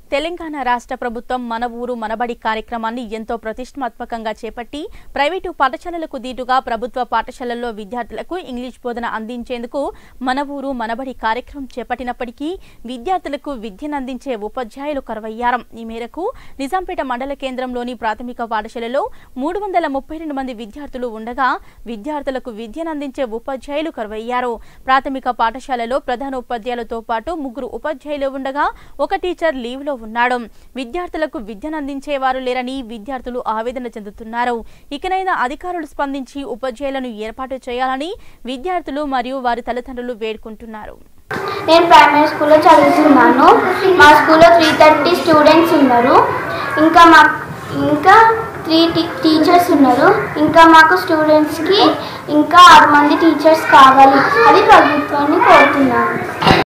తెలంగాణ రాష్ట్ర ప్రభుత్వం మన ఊరు మనబడి కార్యక్రమాన్ని ఎంతో ప్రతిష్టాత్మకంగా చేపట్టి ప్రైవేటు పాఠశాలలకు దీటుగా ప్రభుత్వ పాఠశాలల్లో విద్యార్థులకు ఇంగ్లీష్ బోధన అందించేందుకు మన ఊరు మనబడి కార్యక్రమం చేపట్టినప్పటికీ విద్యార్థులకు విద్యను అందించే ఉపాధ్యాయులు కరువయ్యారు ఈ మేరకు నిజాంపేట మండల కేంద్రంలోని ప్రాథమిక పాఠశాలలో మూడు వందల ముప్పై రెండు మంది విద్యార్థులు ఉండగా విద్యార్థులకు విద్యను అందించే ఉపాధ్యాయులు కరువయ్యారు ప్రాథమిక పాఠశాలలో ప్రధాన ఉపాధ్యాయులతో పాటు ముగ్గురు ఉపాధ్యాయులు ఉండగా ఒక టీచర్ లీవ్ లో ఉన్నాడు విద్యార్థులకు విద్యను అందించేవారు లేరని విద్యార్థులు ఆవేదన చెందుతున్నారు ఇకనైనా అధికారులు స్పందించి ఉపాధ్యాయులను ఏర్పాటు చేయాలని విద్యార్థులు మరియు వారి తల్లిదండ్రులు వేడుకుంటున్నారు నేను ప్రైమరీ స్కూల్లో చదువుతున్నాను మా స్కూల్లో త్రీ థర్టీ స్టూడెంట్స్ ఉన్నారు ఇంకా మా ఇంకా త్రీ టీచర్స్ ఉన్నారు ఇంకా మాకు స్టూడెంట్స్కి ఇంకా ఆరు మంది టీచర్స్ కావాలి అది ప్రభుత్వాన్ని కోరుతున్నాను